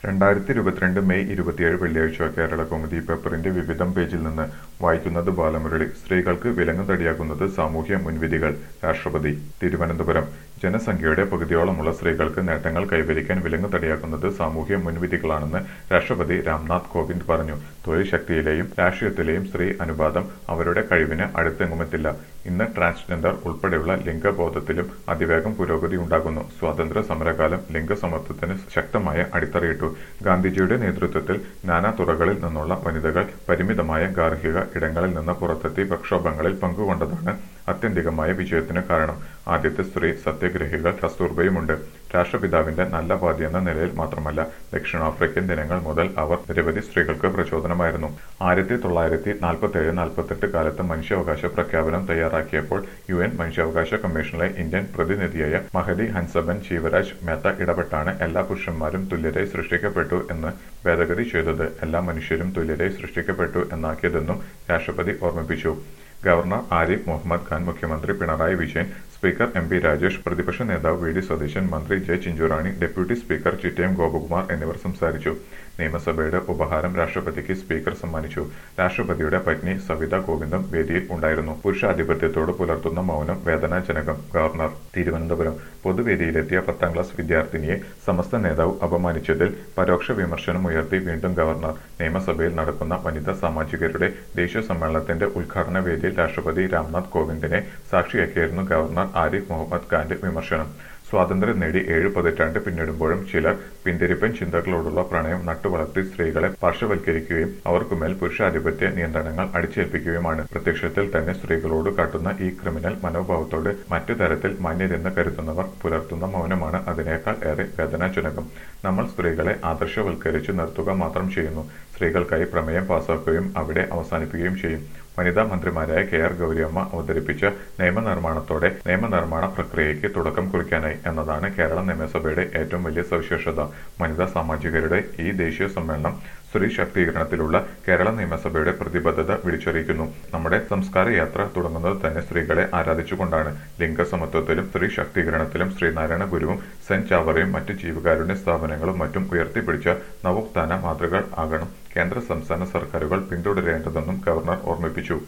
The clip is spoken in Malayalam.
രണ്ടായിരത്തി ഇരുപത്തിരണ്ട് മെയ് ഇരുപത്തിയേഴ് വെള്ളിയാഴ്ച കേരള കൗമുദി പേപ്പറിന്റെ വിവിധം പേജിൽ നിന്ന് വായിക്കുന്നത് ബാലമുരളി സ്ത്രീകൾക്ക് വിലങ്ങ് തടിയാക്കുന്നത് സാമൂഹ്യ മുൻവിധികൾ രാഷ്ട്രപതി തിരുവനന്തപുരം ജനസംഖ്യയുടെ പകുതിയോളമുള്ള സ്ത്രീകൾക്ക് നേട്ടങ്ങൾ കൈവരിക്കാൻ വിലങ്ങ് തടിയാക്കുന്നത് സാമൂഹ്യ മുൻവിധികളാണെന്ന് രാഷ്ട്രപതി രാംനാഥ് കോവിന്ദ് പറഞ്ഞു തൊഴിൽ ശക്തിയിലെയും രാഷ്ട്രീയത്തിലെയും സ്ത്രീ അനുപാതം അവരുടെ കഴിവിന് അടുത്തെങ്ങുമെത്തില്ല ഇന്ന് ട്രാൻസ്ജെൻഡർ ഉൾപ്പെടെയുള്ള ലിംഗബോധത്തിലും അതിവേഗം പുരോഗതി ഉണ്ടാകുന്നു സ്വാതന്ത്ര്യ സമരകാലം ലിംഗസമത്വത്തിന് ശക്തമായ അടിത്തറയിട്ടു ഗാന്ധിജിയുടെ നേതൃത്വത്തിൽ നാനാ തുറകളിൽ നിന്നുള്ള വനിതകൾ പരിമിതമായ ഗാർഹിക ഇടങ്ങളിൽ നിന്ന് പുറത്തെത്തി പ്രക്ഷോഭങ്ങളിൽ പങ്കുകൊണ്ടതാണ് ആത്യന്തികമായ വിജയത്തിന് കാരണം ആദ്യത്തെ സ്ത്രീ സത്യഗ്രഹികൾ കസ്തൂർബയുമുണ്ട് രാഷ്ട്രപിതാവിന്റെ നല്ല വാദി എന്ന നിലയിൽ മാത്രമല്ല ദക്ഷിണാഫ്രിക്കൻ ദിനങ്ങൾ മുതൽ അവർ നിരവധി സ്ത്രീകൾക്ക് പ്രചോദനമായിരുന്നു ആയിരത്തി തൊള്ളായിരത്തി നാൽപ്പത്തേഴ് നാൽപ്പത്തെട്ട് കാലത്ത് മനുഷ്യാവകാശ പ്രഖ്യാപനം തയ്യാറാക്കിയപ്പോൾ യു എൻ മനുഷ്യാവകാശ കമ്മീഷനിലെ ഇന്ത്യൻ പ്രതിനിധിയായ മഹദി ഹൻസബൻ ശിവരാജ് മേത്ത ഇടപെട്ടാണ് എല്ലാ പുരുഷന്മാരും തുല്യരായി സൃഷ്ടിക്കപ്പെട്ടു എന്ന് ഭേദഗതി ചെയ്തത് എല്ലാ മനുഷ്യരും തുല്യരായി സൃഷ്ടിക്കപ്പെട്ടു എന്നാക്കിയതെന്നും രാഷ്ട്രപതി ഓർമ്മിപ്പിച്ചു ഗവർണർ ആരിഫ് മുഹമ്മദ് ഖാൻ മുഖ്യമന്ത്രി Pinarayi Vijayan speaker M P Rajesh പ്രതിപക്ഷ നേതാവ് വി ഡി സതീശൻ മന്ത്രി J Chinchurani deputy speaker Chittayam Gopakumar എന്നിവർ സംസാരിച്ചു നിയമസഭയുടെ ഉപഹാരം രാഷ്ട്രപതിക്ക് സ്പീക്കർ സമ്മാനിച്ചു രാഷ്ട്രപതിയുടെ പത്നി സവിത കോവിന്ദം വേദിയിൽ ഉണ്ടായിരുന്നു പുരുഷാധിപത്യത്തോട് പുലർത്തുന്ന മൗനം വേദനാജനകം ഗവർണർ തിരുവനന്തപുരം പൊതുവേദിയിലെത്തിയ പത്താം ക്ലാസ് വിദ്യാർത്ഥിനിയെ സമസ്ത നേതാവ് അപമാനിച്ചതിൽ പരോക്ഷ വിമർശനം ഉയർത്തി വീണ്ടും ഗവർണർ നിയമസഭയിൽ നടക്കുന്ന വനിതാ സാമാജികരുടെ ദേശീയ സമ്മേളനത്തിന്റെ ഉദ്ഘാടന വേദിയിൽ രാഷ്ട്രപതി രാംനാഥ് കോവിന്ദിനെ സാക്ഷിയാക്കിയായിരുന്നു ഗവർണർ ആരിഫ് മുഹമ്മദ് ഖാന്റെ വിമർശനം സ്വാതന്ത്ര്യം നേടി ഏഴ് പതിറ്റാണ്ട് പിന്നിടുമ്പോഴും ചിലർ പിന്തിരിപ്പൻ ചിന്തകളോടുള്ള പ്രണയം നട്ടുവളർത്തി സ്ത്രീകളെ പാർശ്വവൽക്കരിക്കുകയും അവർക്കുമേൽ പുരുഷാധിപത്യ നിയന്ത്രണങ്ങൾ അടിച്ചേൽപ്പിക്കുകയുമാണ് പ്രത്യക്ഷത്തിൽ തന്നെ സ്ത്രീകളോട് കാട്ടുന്ന ഈ ക്രിമിനൽ മനോഭാവത്തോട് മറ്റു തരത്തിൽ മാന്യരെന്ന് കരുതുന്നവർ പുലർത്തുന്ന മൗനമാണ് അതിനേക്കാൾ ഏറെ വേദനാജനകം നമ്മൾ സ്ത്രീകളെ ആദർശവൽക്കരിച്ചു നിർത്തുക മാത്രം ചെയ്യുന്നു സ്ത്രീകൾക്കായി പ്രമേയം പാസാക്കുകയും അവിടെ അവസാനിപ്പിക്കുകയും ചെയ്യും വനിതാ മന്ത്രിമാരായ കെ ആർ ഗൗരിയമ്മ അവതരിപ്പിച്ച നിയമനിർമ്മാണത്തോടെ നിയമനിർമ്മാണ പ്രക്രിയയ്ക്ക് തുടക്കം കുറിക്കാനായി എന്നതാണ് കേരള നിയമസഭയുടെ ഏറ്റവും വലിയ സവിശേഷത വനിതാ സാമാജികരുടെ ഈ ദേശീയ സമ്മേളനം സ്ത്രീ ശാക്തീകരണത്തിലുള്ള കേരള നിയമസഭയുടെ പ്രതിബദ്ധത വിളിച്ചറിയിക്കുന്നു നമ്മുടെ സംസ്കാര യാത്ര തുടങ്ങുന്നത് തന്നെ സ്ത്രീകളെ ആരാധിച്ചുകൊണ്ടാണ് ലിംഗസമത്വത്തിലും സ്ത്രീ ശാക്തീകരണത്തിലും ശ്രീനാരായണ ഗുരുവും സെന്റ് ചാവറയും മറ്റ് ജീവകാരുണ്യ സ്ഥാപനങ്ങളും മറ്റും ഉയർത്തിപ്പിടിച്ച നവോത്ഥാന മാതൃകൾ ആകണം കേന്ദ്ര സംസ്ഥാന സർക്കാരുകൾ പിന്തുടരേണ്ടതെന്നും ഗവർണർ ഓർമ്മിപ്പിച്ചു